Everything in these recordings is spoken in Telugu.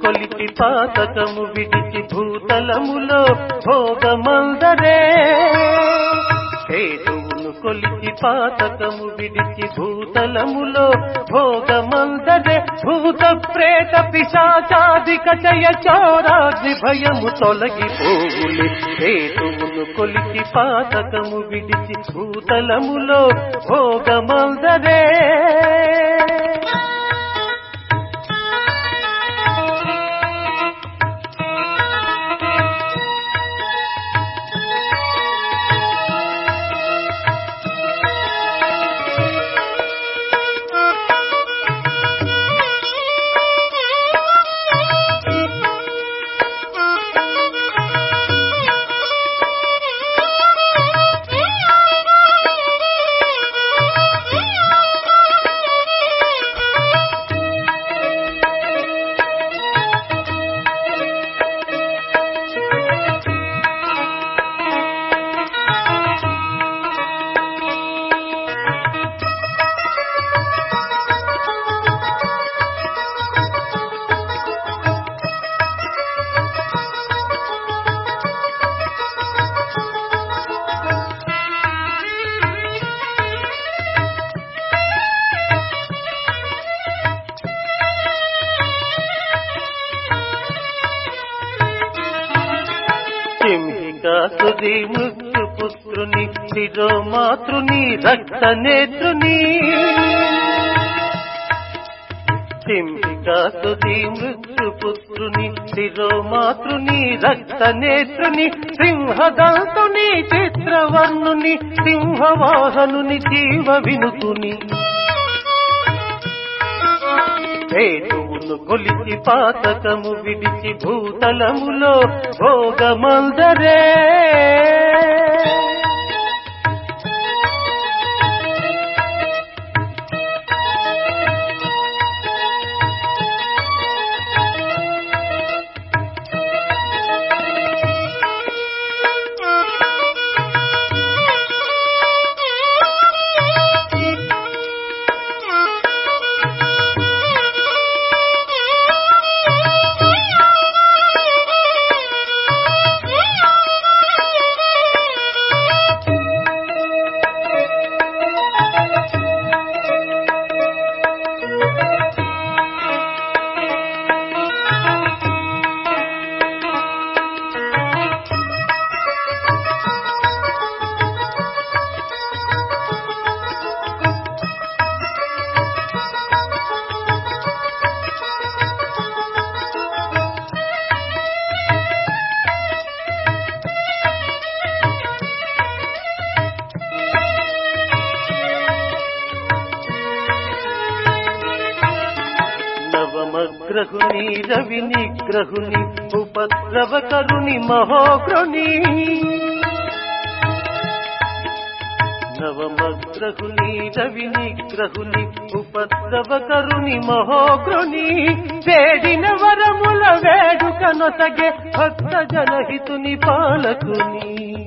కొలిచి పాతకము విడిచి భూతలములో భోగమందరే హేతువును కొలిచి పాతకము విడిచి భూతలములో భోగమందరే భూత ప్రేత పిశాచాదిక జయ చోరాగ్ని భయము తొలగిపోవులే హేతువును కొలిచి పాతకము విడిచి భూతలములో భోగమందరే సింహికాసుది మృత్యు పుత్రుని శిరోమాతృని రక్త నేత్రుని సింహికాసుది మృత్యు పుత్రుని శిరోమాతృని రక్త నేత్రుని సింహదంతుని చిత్రవర్ణుని సింహవాహనుని జీవ వినుతుని హేతువును కొలిచి పాతకము విడిచి భూతలములో భోగమందరే నవమగ్రహుని రవి నిగ్రహుని ఉపద్రవకరుని మహోగ్రుని నవమగ్రహుని రవి నిగ్రహుని ఉపద్రవకరుని మహోగ్రుని వేడిన వరముల వేడుక నొసగే భక్త జనహితుని పాలకుని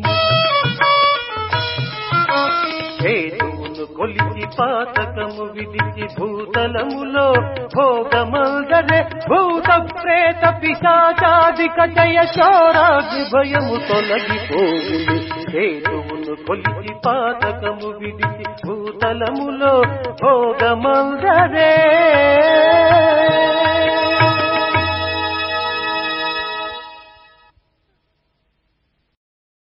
హేతువును కొలిచి పాతకము విడిచి భూతలములో భోగమందరే భూత ప్రేత పిశాచాదిక జయ చోరాగ్ని భయము తొలగిపోవును హేతువును కొలిచి పాతకము విడిచి భూతలములో భోగమందరే